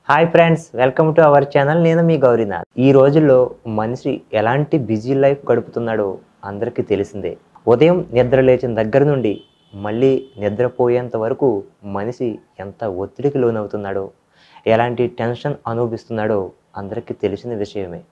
hi friends welcome to our channel నేను మీ గౌరీనాథ్ ఈ రోజుల్లో మనిషి ఎలాంటి బిజీ లైఫ్ గడుపుతున్నాడో అందరికీ తెలిసిందే ఉదయం నిద్ర లేచిన దగ్గర నుండి మళ్ళీ నిద్రపోయేంత వరకు మనిషి ఎంత ఒత్తిడికి లోనవుతున్నాడో ఎలాంటి టెన్షన్ అనుభవిస్తున్నాడో అందరికీ తెలిసిన విషయమే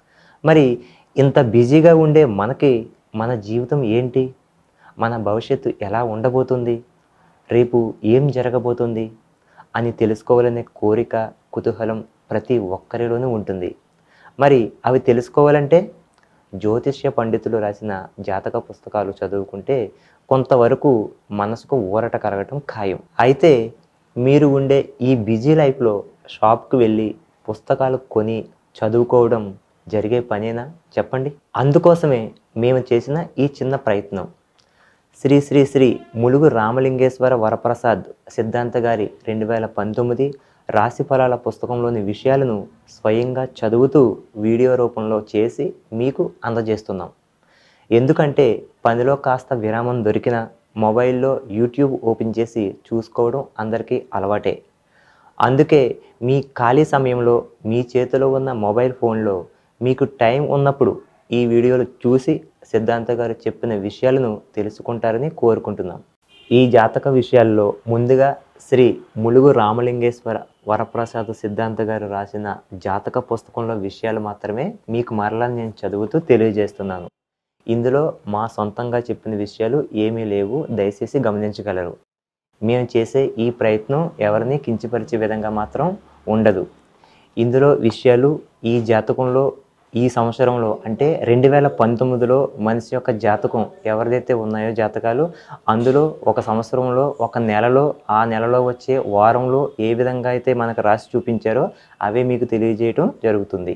మరి ఇంత బిజీగా ఉండే మనకి మన జీవితం ఏంటి మన భవిష్యత్తు ఎలా ఉండబోతుంది రేపు ఏం జరగబోతుంది అని తెలుసుకోవాలనే కోరిక కుతూహలం ప్రతి ఒక్కరిలోనూ ఉంటుంది మరి అవి తెలుసుకోవాలంటే జ్యోతిష్య పండితులు రాసిన జాతక పుస్తకాలు చదువుకుంటే కొంతవరకు మనసుకు ఊరట కలగటం ఖాయం అయితే మీరు ఉండే ఈ బిజీ లైఫ్లో షాప్కి వెళ్ళి పుస్తకాలు కొని చదువుకోవడం జరిగే పనేనా చెప్పండి అందుకోసమే మేము చేసిన ఈ చిన్న ప్రయత్నం శ్రీ శ్రీ శ్రీ ములుగు రామలింగేశ్వర వరప్రసాద్ సిద్ధాంత గారి రెండు వేల పంతొమ్మిది రాశి ఫలాల పుస్తకంలోని విషయాలను స్వయంగా చదువుతూ వీడియో రూపంలో చేసి మీకు అందజేస్తున్నాం ఎందుకంటే పనిలో కాస్త విరామం దొరికిన మొబైల్లో యూట్యూబ్ ఓపెన్ చేసి చూసుకోవడం అందరికీ అలవాటే అందుకే మీ ఖాళీ సమయంలో మీ చేతిలో ఉన్న మొబైల్ ఫోన్లో మీకు టైం ఉన్నప్పుడు ఈ వీడియోలు చూసి సిద్ధాంత గారు చెప్పిన విషయాలను తెలుసుకుంటారని కోరుకుంటున్నాం ఈ జాతక విషయాల్లో ముందుగా శ్రీ ములుగు రామలింగేశ్వర వరప్రసాద్ సిద్ధాంత గారు రాసిన జాతక పుస్తకంలో విషయాలు మాత్రమే మీకు మరలా నేను చదువుతూ తెలియజేస్తున్నాను ఇందులో మా సొంతంగా చెప్పిన విషయాలు ఏమీ లేవు దయచేసి గమనించగలరు మేము చేసే ఈ ప్రయత్నం ఎవరిని కించపరిచే విధంగా మాత్రం ఉండదు ఇందులో విషయాలు ఈ జాతకంలో ఈ సంవత్సరంలో అంటే రెండు వేల పంతొమ్మిదిలో మనిషి యొక్క జాతకం ఎవరిదైతే ఉన్నాయో జాతకాలు అందులో ఒక సంవత్సరంలో ఒక నెలలో ఆ నెలలో వచ్చే వారంలో ఏ విధంగా అయితే మనకు రాసి చూపించారో అవే మీకు తెలియజేయటం జరుగుతుంది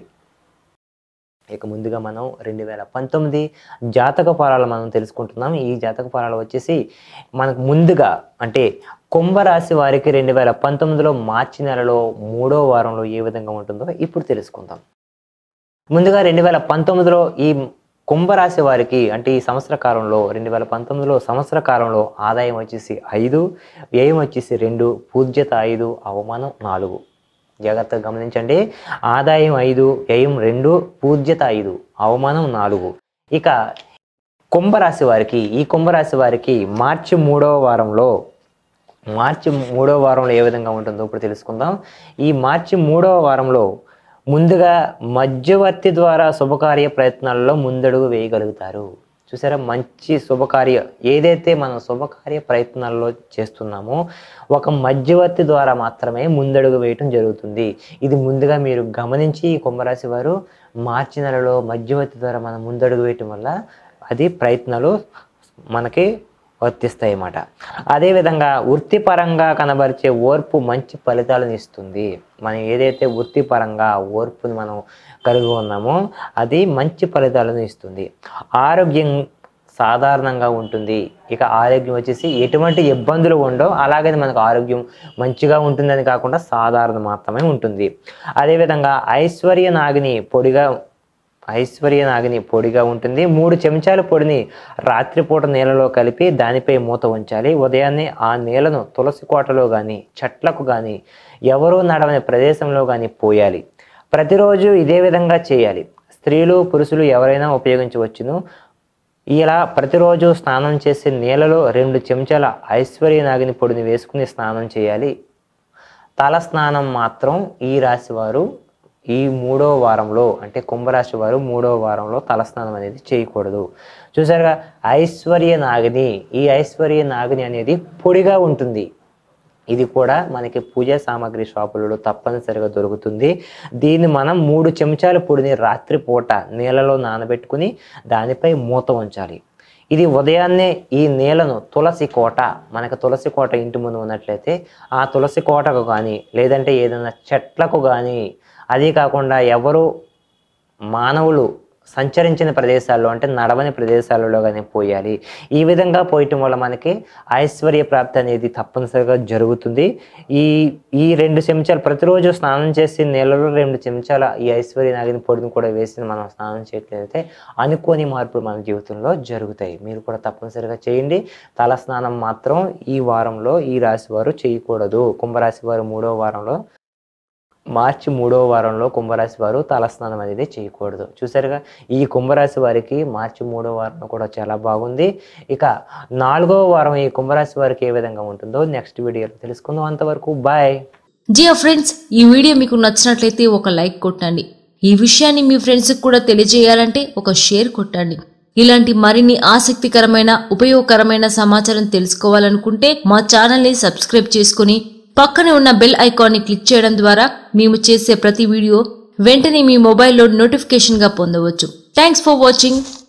ఇక ముందుగా మనం రెండు వేల పంతొమ్మిది జాతక ఫలాలు మనం తెలుసుకుంటున్నాం ఈ జాతక ఫలాలు వచ్చేసి మనకు ముందుగా అంటే కుంభరాశి వారికి రెండు వేల పంతొమ్మిదిలో మార్చి నెలలో మూడో వారంలో ఏ విధంగా ఉంటుందో ఇప్పుడు తెలుసుకుందాం ముందుగా రెండు వేల పంతొమ్మిదిలో ఈ కుంభరాశి వారికి అంటే ఈ సంవత్సర కాలంలో రెండు వేల పంతొమ్మిదిలో సంవత్సర కాలంలో ఆదాయం వచ్చేసి ఐదు వ్యయం వచ్చేసి రెండు పూజ్యత ఐదు అవమానం నాలుగు జాగ్రత్తగా గమనించండి ఆదాయం ఐదు వ్యయం రెండు పూజ్యత ఐదు అవమానం నాలుగు ఇక కుంభరాశి వారికి ఈ కుంభరాశి వారికి మార్చి మూడవ వారంలో మార్చి మూడవ వారంలో ఏ విధంగా ఉంటుందో ఇప్పుడు తెలుసుకుందాం ఈ మార్చి మూడవ వారంలో ముందుగా మధ్యవర్తి ద్వారా శుభకార్య ప్రయత్నాల్లో ముందడుగు వేయగలుగుతారు చూసారా మంచి శుభకార్య ఏదైతే మనం శుభకార్య ప్రయత్నాల్లో చేస్తున్నామో ఒక మధ్యవర్తి ద్వారా మాత్రమే ముందడుగు వేయటం జరుగుతుంది ఇది ముందుగా మీరు గమనించి ఈ కుంభరాశి వారు మార్చి నెలలో మధ్యవర్తి ద్వారా మనం ముందడుగు వేయటం వల్ల అది ప్రయత్నాలు మనకి వర్తిస్తాయి అన్నమాట అదేవిధంగా వృత్తిపరంగా కనబరిచే ఓర్పు మంచి ఫలితాలను ఇస్తుంది మనం ఏదైతే వృత్తిపరంగా ఓర్పుని మనం కలిగి ఉన్నామో అది మంచి ఫలితాలను ఇస్తుంది ఆరోగ్యం సాధారణంగా ఉంటుంది ఇక ఆరోగ్యం వచ్చేసి ఎటువంటి ఇబ్బందులు ఉండవు అలాగే మనకు ఆరోగ్యం మంచిగా ఉంటుందని కాకుండా సాధారణ మాత్రమే ఉంటుంది అదేవిధంగా ఐశ్వర్య నాగిని పొడిగా ఐశ్వర్య నాగిని పొడిగా ఉంటుంది మూడు చెంచాల పొడిని రాత్రిపూట నీళ్ళలో కలిపి దానిపై మూత ఉంచాలి ఉదయాన్నే ఆ నీళ్లను తులసి కోటలో కానీ చెట్లకు కానీ ఎవరూ నడవని ప్రదేశంలో కానీ పోయాలి ప్రతిరోజు ఇదే విధంగా చేయాలి స్త్రీలు పురుషులు ఎవరైనా ఉపయోగించవచ్చును ఇలా ప్రతిరోజు స్నానం చేసే నీళ్ళలో రెండు చెంచాల ఐశ్వర్య నాగిని పొడిని వేసుకుని స్నానం చేయాలి తల స్నానం మాత్రం ఈ రాశి వారు ఈ మూడో వారంలో అంటే కుంభరాశి వారు మూడో వారంలో తలస్నానం అనేది చేయకూడదు చూసారుగా ఐశ్వర్య నాగిని ఈ ఐశ్వర్య నాగిని అనేది పొడిగా ఉంటుంది ఇది కూడా మనకి పూజా సామాగ్రి షాపులలో తప్పనిసరిగా దొరుకుతుంది దీన్ని మనం మూడు చెంచాల పొడిని రాత్రిపూట నీళ్ళలో నానబెట్టుకుని దానిపై మూత ఉంచాలి ఇది ఉదయాన్నే ఈ నీళ్లను తులసి కోట మనకు తులసి కోట ఇంటి ముందు ఉన్నట్లయితే ఆ తులసి కోటకు కానీ లేదంటే ఏదైనా చెట్లకు కానీ అది కాకుండా ఎవరు మానవులు సంచరించిన ప్రదేశాల్లో అంటే నడవని ప్రదేశాలలో కానీ పోయాలి ఈ విధంగా పోయటం వల్ల మనకి ఐశ్వర్య ప్రాప్తి అనేది తప్పనిసరిగా జరుగుతుంది ఈ ఈ రెండు చెంచాలు ప్రతిరోజు స్నానం చేసి నీళ్ళలో రెండు చెంచాల ఈ ఐశ్వర్య నాగిని పొడిని కూడా వేసి మనం స్నానం చేయట్లయితే అనుకోని మార్పులు మన జీవితంలో జరుగుతాయి మీరు కూడా తప్పనిసరిగా చేయండి తల స్నానం మాత్రం ఈ వారంలో ఈ రాశి వారు చేయకూడదు కుంభరాశి వారు మూడో వారంలో మార్చి మూడో వారంలో కుంభరాశి వారు తలస్నానం అనేది చేయకూడదు చూసారుగా ఈ కుంభరాశి వారికి మార్చి మూడో వారం కూడా చాలా బాగుంది ఇక నాలుగో వారం ఈ కుంభరాశి వారికి ఏ విధంగా ఉంటుందో నెక్స్ట్ వీడియోలో తెలుసుకుందాం అంతవరకు బాయ్ జియో ఫ్రెండ్స్ ఈ వీడియో మీకు నచ్చినట్లయితే ఒక లైక్ కొట్టండి ఈ విషయాన్ని మీ ఫ్రెండ్స్కి కూడా తెలియజేయాలంటే ఒక షేర్ కొట్టండి ఇలాంటి మరిన్ని ఆసక్తికరమైన ఉపయోగకరమైన సమాచారం తెలుసుకోవాలనుకుంటే మా ఛానల్ని సబ్స్క్రైబ్ చేసుకుని పక్కనే ఉన్న బెల్ ఐకాన్ని క్లిక్ చేయడం ద్వారా మేము చేసే ప్రతి వీడియో వెంటనే మీ మొబైల్లో నోటిఫికేషన్గా పొందవచ్చు థ్యాంక్స్ ఫర్ వాచింగ్